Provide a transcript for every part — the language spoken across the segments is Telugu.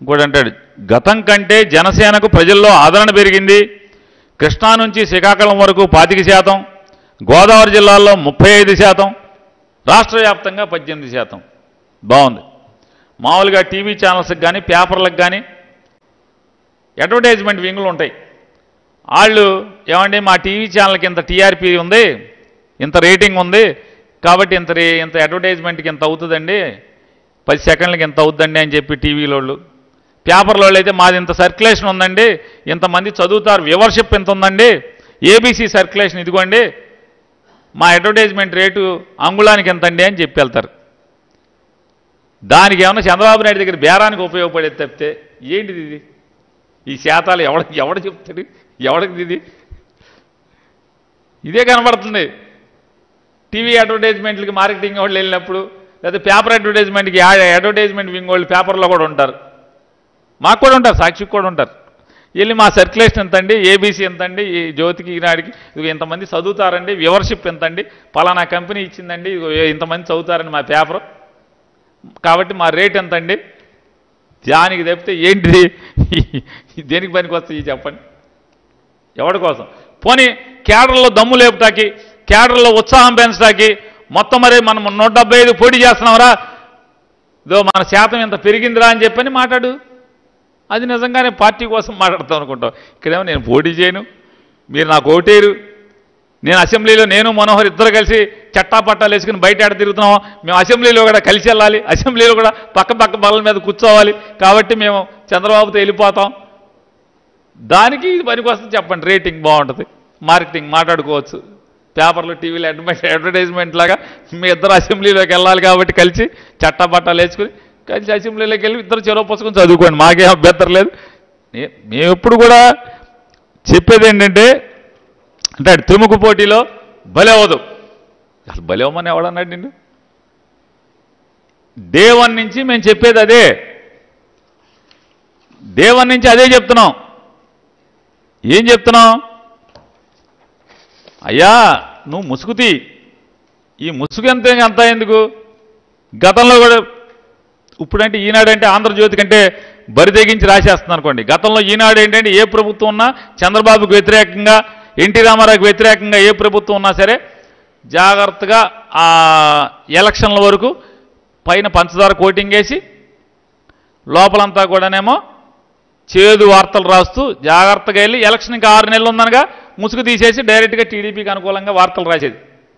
ఇంకోటి అంటాడు గతం కంటే జనసేనకు ప్రజల్లో ఆదరణ పెరిగింది కృష్ణా నుంచి శ్రీకాకుళం వరకు పాతిక శాతం గోదావరి జిల్లాల్లో ముప్పై ఐదు శాతం రాష్ట్ర వ్యాప్తంగా పద్దెనిమిది శాతం బాగుంది మామూలుగా టీవీ ఛానల్స్కి కానీ పేపర్లకు కానీ అడ్వర్టైజ్మెంట్ వింగులు ఉంటాయి వాళ్ళు ఏమండి మా టీవీ ఛానల్కి ఇంత టీఆర్పీ ఉంది ఇంత రేటింగ్ ఉంది కాబట్టి ఇంత రే ఇంత అడ్వర్టైజ్మెంట్కి ఇంత అవుతుందండి పది సెకండ్లకి ఇంత అవుతుందండి అని చెప్పి టీవీలో వాళ్ళు పేపర్లో వాళ్ళు అయితే మాది ఇంత సర్క్యులేషన్ ఉందండి ఇంతమంది చదువుతారు వ్యూవర్షిప్ ఇంత ఉందండి ఏబీసీ సర్క్యులేషన్ ఇదిగోండి మా అడ్వర్టైజ్మెంట్ రేటు అంగుళానికి ఎంతండి అని చెప్పి వెళ్తారు దానికి ఏమన్నా చంద్రబాబు నాయుడు దగ్గర బేరానికి ఉపయోగపడేది తప్పితే ఏంటిది ఇది ఈ శాతాలు ఎవడ ఎవడ చెప్తాడు ఎవడికి ఇది ఇదే కనబడుతుంది టీవీ అడ్వర్టైజ్మెంట్లకి మార్కెటింగ్ వాళ్ళు వెళ్ళినప్పుడు లేదా పేపర్ అడ్వర్టైజ్మెంట్కి అడ్వర్టైజ్మెంట్ వింగ్ వాళ్ళు పేపర్లో కూడా ఉంటారు మాకు కూడా ఉంటారు సాక్షికి కూడా ఉంటారు వెళ్ళి మా సర్క్యులేషన్ ఎంతండి ఏబీసీ ఎంతండి ఈ జ్యోతికి ఈనాడికి ఇదిగో ఇంతమంది చదువుతారండి వ్యూవర్షిప్ ఎంతండి పలానా కంపెనీ ఇచ్చిందండి ఇదిగో ఇంతమంది చదువుతారండి మా పేపర్ కాబట్టి మా రేట్ ఎంతండి దానికి తప్పితే ఏంటిది దేనికి పనికి వస్తాయి చెప్పండి ఎవరి కోసం పోనీ కేడర్లో దమ్ము లేపుటాకి కేడర్లో ఉత్సాహం పెంచడానికి మొత్తం మరి మనం నూట డెబ్బై ఐదు పోటీ చేస్తున్నాంరా ఇదో మన శాతం ఎంత పెరిగిందిరా అని చెప్పని మాట్లాడు అది నిజంగానే పార్టీ కోసం మాట్లాడతాం అనుకుంటాం ఇక్కడేమో నేను పోటీ చేయను మీరు నాకు ఓటేరు నేను అసెంబ్లీలో నేను మనోహర్ ఇద్దరు కలిసి చట్టా పట్టాలు వేసుకుని బయట ఆడ తిరుగుతున్నాం మేము అసెంబ్లీలో కూడా కలిసి వెళ్ళాలి అసెంబ్లీలో కూడా పక్క పక్క బల్ల మీద కూర్చోవాలి కాబట్టి మేము చంద్రబాబుతో వెళ్ళిపోతాం దానికి ఇది పనికొస్తుంది చెప్పండి రేటింగ్ బాగుంటుంది మార్కెటింగ్ మాట్లాడుకోవచ్చు పేపర్లు టీవీలో అడ్వర్టైజ్ అడ్వర్టైజ్మెంట్ లాగా మీ ఇద్దరు అసెంబ్లీలోకి వెళ్ళాలి కాబట్టి కలిసి చట్టా పట్టాలు వేసుకుని కలిసి అసెంబ్లీలోకి వెళ్ళి ఇద్దరు చెరవ పుస్తకం చదువుకోండి మాకేం అభ్యంతరం లేదు నే- మేము ఎప్పుడు కూడా చెప్పేది ఏంటంటే అంటే అటు త్రిముఖ పోటీలో బలి అవ్వదు అసలు బలి అవ్వమని ఎవడన్నాడు నిన్ను డే వన్ నుంచి మేము చెప్పేది అదే డే వన్ నుంచి అదే చెప్తున్నాం ఏం చెప్తున్నాం అయ్యా నువ్వు ముసుగుతి ఈ ముసుగు ఎంత అంత ఎందుకు గతంలో కూడా ఇప్పుడంటే ఈనాడంటే ఆంధ్రజ్యోతి కంటే బరి తెగించి రాసేస్తుంది అనుకోండి గతంలో ఈనాడు ఏంటంటే ఏ ప్రభుత్వం ఉన్నా చంద్రబాబుకు వ్యతిరేకంగా ఎన్టీ రామారావుకి వ్యతిరేకంగా ఏ ప్రభుత్వం ఉన్నా సరే జాగ్రత్తగా ఆ ఎలక్షన్ల వరకు పైన పంచదార కోటింగ్ వేసి లోపలంతా కూడానేమో చేదు వార్తలు రాస్తూ జాగ్రత్తగా వెళ్ళి ఎలక్షన్ ఇంకా ఆరు నెలలు ఉందనగా ముసుగు తీసేసి డైరెక్ట్గా టీడీపీకి అనుకూలంగా వార్తలు రాసేది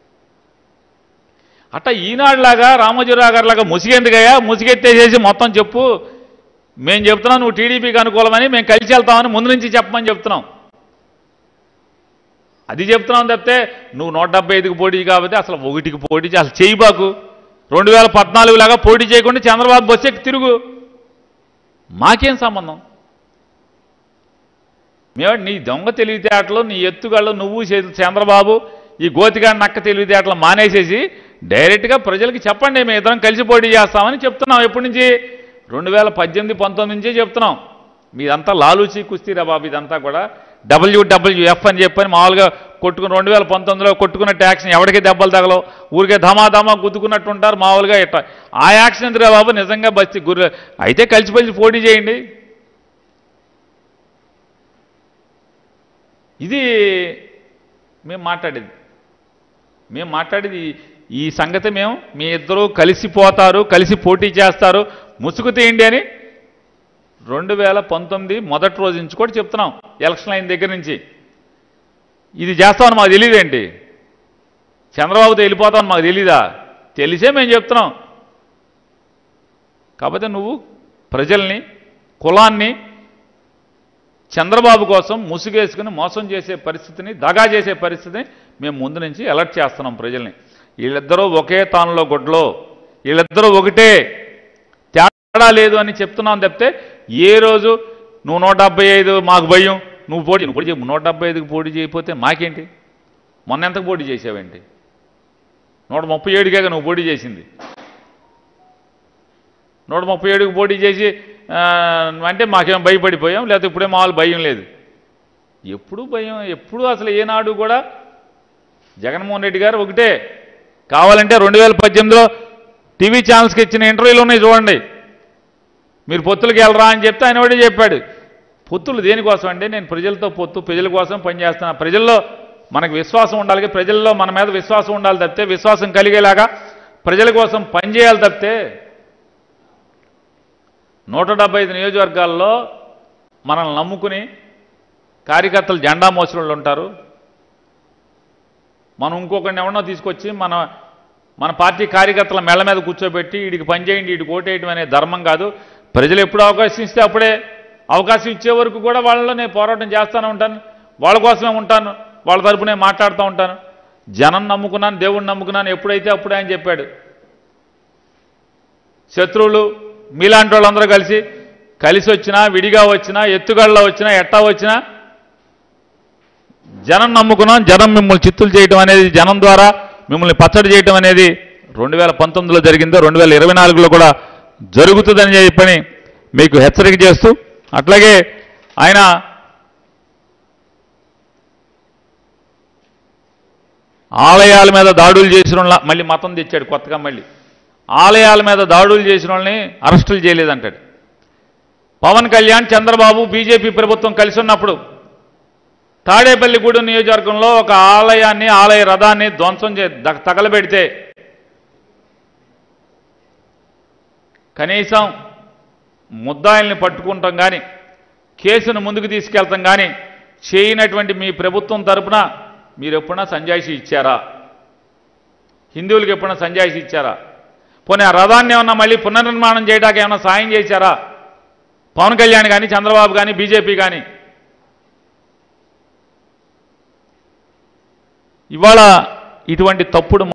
అట్ట ఈనాడులాగా రామోజీరావు గారిలాగా ముసిగెందుకయ్యా ముసిగెత్తేసేసి మొత్తం చెప్పు మేము చెప్తున్నాం నువ్వు టీడీపీకి అనుకూలమని మేము కలిసి వెళ్తామని ముందు నుంచి చెప్పమని చెప్తున్నాం అది చెప్తున్నాం తప్పితే నువ్వు నూట డెబ్బై ఐదుకి పోటీ కాబట్టి అసలు ఒకటికి పోటీ చేయి, అసలు చేయబాకు రెండు వేల పద్నాలుగు లాగా పోటీ చేయకుండా చంద్రబాబు బస్సు ఎక్కి తిరుగు మాకేం సంబంధం మేము నీ దొంగ తెలివితేటలు నీ ఎత్తుగాళ్ళు నువ్వు చే- చంద్రబాబు ఈ గోతిగాడి నక్క తెలివితేటలు మానేసేసి డైరెక్ట్గా ప్రజలకి చెప్పండి మేము ఇద్దరం కలిసి పోటీ చేస్తామని చెప్తున్నాం ఎప్పటి నుంచి రెండు వేల పద్దెనిమిది పంతొమ్మిది నుంచే చెప్తున్నాం మీదంతా లాలూచి కుస్తీరా బాబు ఇదంతా కూడా డబ్ల్యూడబ్ల్యూఎఫ్ అని చెప్పని మామూలుగా కొట్టుకుని రెండు వేల పంతొమ్మిదిలో కొట్టుకున్న ట్యాక్స్ని ఎవరికి దెబ్బలు తగలవు ఊరికే ధమాధమా గుద్దుకున్నట్టు ఉంటారు మామూలుగా ఇట్లా ఆ యాక్షన్ ఎందుకురా బాబు నిజంగా బస్తి గురి అయితే కలిసి కలిసి పోటీ చేయండి ఇది మేము మాట్లాడేది మేము మాట్లాడేది ఈ- ఈ సంగతి మేము మీ ఇద్దరు కలిసిపోతారు కలిసి పోటీ చేస్తారు ముసుగు తీయండి అని రెండు వేల పంతొమ్మిది మొదటి రోజు నుంచి కూడా చెప్తున్నాం ఎలక్షన్ అయిన దగ్గర నుంచి ఇది చేస్తామని మాకు తెలియదేంటి చంద్రబాబుతో వెళ్ళిపోతామని మాకు తెలీదా తెలిసే మేము చెప్తున్నాం కాకపోతే నువ్వు ప్రజల్ని కులాన్ని చంద్రబాబు కోసం ముసుగేసుకుని మోసం చేసే పరిస్థితిని దగా చేసే పరిస్థితిని మేము ముందు నుంచి అలర్ట్ చేస్తున్నాం ప్రజల్ని వీళ్ళిద్దరూ ఒకే తానులో గుడ్లో వీళ్ళిద్దరూ ఒకటే తేడా లేదు అని చెప్తున్నాం తప్పితే ఏ రోజు నువ్వు నూట డెబ్బై ఐదు మాకు భయం నువ్వు పోటీ నువ్వు పోటీ చేయ నూట డెబ్బై ఐదుకి పోటీ చేయకపోతే మాకేంటి మొన్న ఎంతకు పోటీ చేసావేంటి నూట ముప్పై ఏడుకే నువ్వు పోటీ చేసింది నూట ముప్పై ఏడుకి పోటీ చేసి ఆ, అంటే మాకేం భయపడిపోయాం లేకపోతే ఇప్పుడే మామూలు భయం లేదు ఎప్పుడు భయం ఎప్పుడు అసలు ఏనాడు కూడా జగన్మోహన్ రెడ్డి గారు ఒకటే కావాలంటే రెండు వేల పద్దెనిమిదిలో టీవీ ఛానల్స్కి ఇచ్చిన ఇంటర్వ్యూలు ఉన్నాయి చూడండి మీరు పొత్తులకి వెళ్ళరా అని చెప్తే ఆయన ఒకటే చెప్పాడు పొత్తులు దేనికోసం అంటే నేను ప్రజలతో పొత్తు ప్రజల కోసం పనిచేస్తున్నా ప్రజల్లో మనకు విశ్వాసం ఉండాలి ప్రజల్లో మన మీద విశ్వాసం ఉండాలి తప్పితే విశ్వాసం కలిగేలాగా ప్రజల కోసం పనిచేయాలి తప్పితే నూట డెబ్బై ఐదు నియోజకవర్గాల్లో మనల్ని నమ్ముకుని కార్యకర్తలు జెండా మోసిన వాళ్ళు ఉంటారు మనం ఇంకొకరిని ఎవరినో తీసుకొచ్చి మన మన పార్టీ కార్యకర్తల మెళ్ళ మీద కూర్చోబెట్టి వీడికి పనిచేయండి వీడికి ఓటేయడం అనే ధర్మం కాదు ప్రజలు ఎప్పుడు అవకాశం ఇస్తే అప్పుడే అవకాశం ఇచ్చే వరకు కూడా వాళ్ళలో నేను పోరాటం చేస్తూనే ఉంటాను వాళ్ళ కోసమే ఉంటాను వాళ్ళ తరపునే మాట్లాడుతూ ఉంటాను జనం నమ్ముకున్నాను దేవుడిని నమ్ముకున్నాను ఎప్పుడైతే అప్పుడే అని చెప్పాడు శత్రువులు మీలాంటి వాళ్ళందరూ కలిసి కలిసి వచ్చినా విడిగా వచ్చినా ఎత్తుగడలో వచ్చినా ఎట్టా వచ్చినా జనం నమ్ముకున్నాం జనం మిమ్మల్ని చిత్తులు చేయడం అనేది జనం ద్వారా మిమ్మల్ని పచ్చడి చేయడం అనేది రెండు వేల పంతొమ్మిదిలో జరిగిందో రెండు వేల ఇరవై నాలుగులో కూడా జరుగుతుందని చెప్పని మీకు హెచ్చరిక చేస్తూ అట్లాగే ఆయన ఆలయాల మీద దాడులు చేసిన వాళ్ళ మళ్ళీ మతం తెచ్చాడు కొత్తగా మళ్ళీ ఆలయాల మీద దాడులు చేసిన వాళ్ళని అరెస్టులు చేయలేదంటాడు పవన్ కళ్యాణ్ చంద్రబాబు బీజేపీ ప్రభుత్వం కలిసి ఉన్నప్పుడు తాడేపల్లిగూడెం నియోజకవర్గంలో ఒక ఆలయాన్ని ఆలయ రథాన్ని ధ్వంసం చే ద- తగలబెడితే కనీసం ముద్దాయిల్ని పట్టుకుంటాం కానీ కేసును ముందుకు తీసుకెళ్తాం కానీ చేయనటువంటి మీ ప్రభుత్వం తరపున మీరు ఎప్పుడన్నా సంజాయిషి ఇచ్చారా హిందువులకు ఎప్పుడన్నా సంజాయిషి ఇచ్చారా పోనీ ఆ రథాన్ని ఏమన్నా మళ్ళీ పునర్నిర్మాణం చేయడానికి ఏమన్నా సాయం చేశారా పవన్ కళ్యాణ్ కానీ చంద్రబాబు కానీ బీజేపీ కానీ ఇవాళ ఇటువంటి తప్పుడు